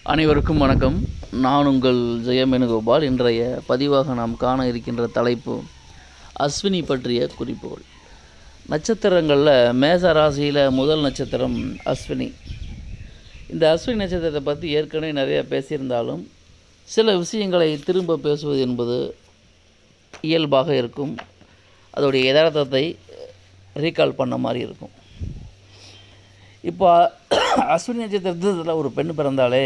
அனைவருக்கும் வணக்கம் நான் உங்கள் ஜெயமேனுகோபால் இன்றைய பதிவாக நாம் காண இருக்கின்ற தலைப்பு அஸ்வினி பற்றிய குறிப்புகள் நட்சத்திரங்களில் மேச ராசியில் முதல் நட்சத்திரம் அஸ்வினி இந்த அஸ்வினி நட்சத்திரத்தை பற்றி ஏற்கனவே நிறைய பேசியிருந்தாலும் சில விஷயங்களை திரும்ப பேசுவது என்பது இயல்பாக இருக்கும் அதோடைய யதார்த்தத்தை ரீகால் பண்ண மாதிரி இருக்கும் இப்போ அஸ்வினி நட்சத்திரத்தில் ஒரு பெண் பிறந்தாலே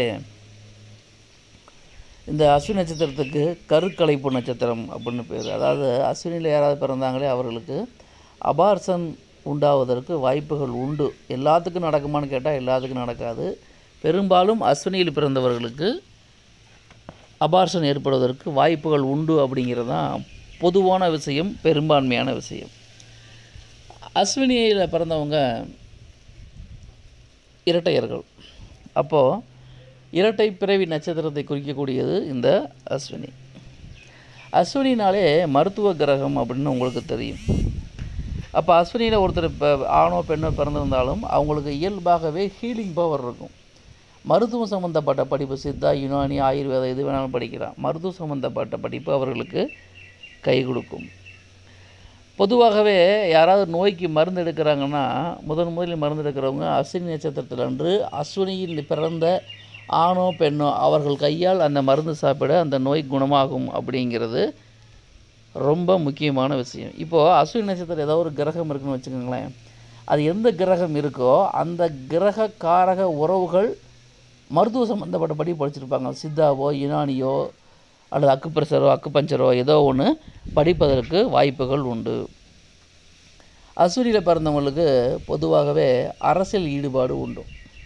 இந்த அஸ்வினி நட்சத்திரத்துக்கு கருக்கலைப்பு நட்சத்திரம் அப்படின்னு பேர் அதாவது அஸ்வினியில் யாராவது பிறந்தாங்களே அவர்களுக்கு அபார்சன் உண்டாவதற்கு வாய்ப்புகள் உண்டு எல்லாத்துக்கும் நடக்குமான்னு கேட்டால் எல்லாத்துக்கும் நடக்காது பெரும்பாலும் அஸ்வினியில் பிறந்தவர்களுக்கு அபார்சன் ஏற்படுவதற்கு வாய்ப்புகள் உண்டு அப்படிங்கிறது தான் பொதுவான விஷயம் பெரும்பான்மையான விஷயம் அஸ்வினியில் பிறந்தவங்க இரட்டையர்கள் அப்போது இரட்டை பிறவி நட்சத்திரத்தை குறிக்கக்கூடியது இந்த அஸ்வினி அஸ்வினினாலே மருத்துவ கிரகம் அப்படின்னு உங்களுக்கு தெரியும் அப்போ அஸ்வினியில் ஒருத்தர் இப்போ ஆணோ பெண்ணோ பிறந்திருந்தாலும் அவங்களுக்கு இயல்பாகவே ஹீலிங் பவர் இருக்கும் மருத்துவம் சம்மந்தப்பட்ட படிப்பு சித்தா யுனானி ஆயுர்வேதம் எது வேணாலும் படிக்கலாம் மருத்துவம் சம்மந்தப்பட்ட படிப்பு அவர்களுக்கு கை கொடுக்கும் பொதுவாகவே யாராவது நோய்க்கு மருந்து எடுக்கிறாங்கன்னா முதன் முதலில் மருந்து எடுக்கிறவங்க அஸ்வினி நட்சத்திரத்தில் அன்று அஸ்வினியில் பிறந்த ஆணோ பெண்ணோ அவர்கள் கையால் அந்த மருந்து சாப்பிட அந்த நோய் குணமாகும் அப்படிங்கிறது ரொம்ப முக்கியமான விஷயம் இப்போது அஸ்வினி நட்சத்திரம் ஏதோ ஒரு கிரகம் இருக்குன்னு வச்சுக்கோங்களேன் அது எந்த கிரகம் இருக்கோ அந்த கிரக காரக உறவுகள் மருத்துவ சம்மந்தப்பட்ட படி படிச்சிருப்பாங்க சித்தாவோ யுனானியோ அல்லது அக்குப்ரெஷரோ அக்குபஞ்சரோ ஏதோ ஒன்று படிப்பதற்கு வாய்ப்புகள் உண்டு அஸ்வினியில் பிறந்தவங்களுக்கு பொதுவாகவே அரசியல் ஈடுபாடு உண்டு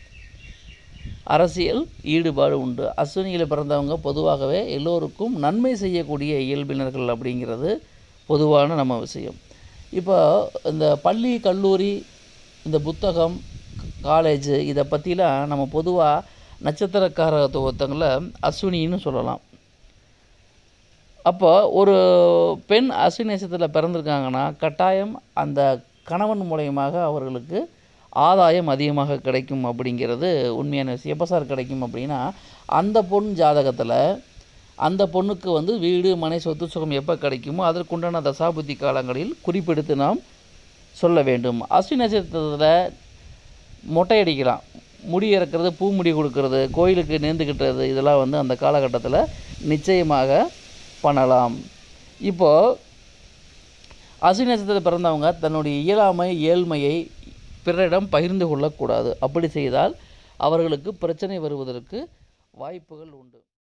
அரசியல் ஈடுபாடு உண்டு அஸ்வினியில் பிறந்தவங்க பொதுவாகவே எல்லோருக்கும் நன்மை செய்யக்கூடிய இயல்பினர்கள் அப்படிங்கிறது பொதுவான நம்ம விஷயம் இப்போ இந்த பள்ளி கல்லூரி இந்த புத்தகம் காலேஜு இதை பற்றிலாம் நம்ம பொதுவாக நட்சத்திரக்காரத்துவத்தங்களை அஸ்வினின்னு சொல்லலாம் அப்போ ஒரு பெண் அஸ்வினி நட்சத்திரத்தில் பிறந்திருக்காங்கன்னா கட்டாயம் அந்த கணவன் மூலயமாக அவர்களுக்கு ஆதாயம் அதிகமாக கிடைக்கும் அப்படிங்கிறது உண்மையான விஷயம் எப்போ சார் கிடைக்கும் அப்படின்னா அந்த பொண் ஜாதகத்தில் அந்த பொண்ணுக்கு வந்து வீடு மனை சொத்து சுகம் எப்போ கிடைக்குமோ அதற்குண்டான தசாபுத்தி காலங்களில் குறிப்பெடுத்து நாம் சொல்ல வேண்டும் அஸ்வினி நட்சத்திரத்தில் மொட்டை அடிக்கலாம் முடி இறக்கிறது பூ முடி கொடுக்கறது கோயிலுக்கு நேர்ந்து கட்டுறது இதெல்லாம் வந்து அந்த காலகட்டத்தில் நிச்சயமாக பண்ணலாம் இப்போது அஸ்வினி நட்சத்திரத்தில் பிறந்தவங்க தன்னுடைய இயலாமை ஏழ்மையை பிறரிடம் பகிர்ந்து கொள்ளக்கூடாது அப்படி செய்தால் அவர்களுக்கு பிரச்சனை வருவதற்கு வாய்ப்புகள் உண்டு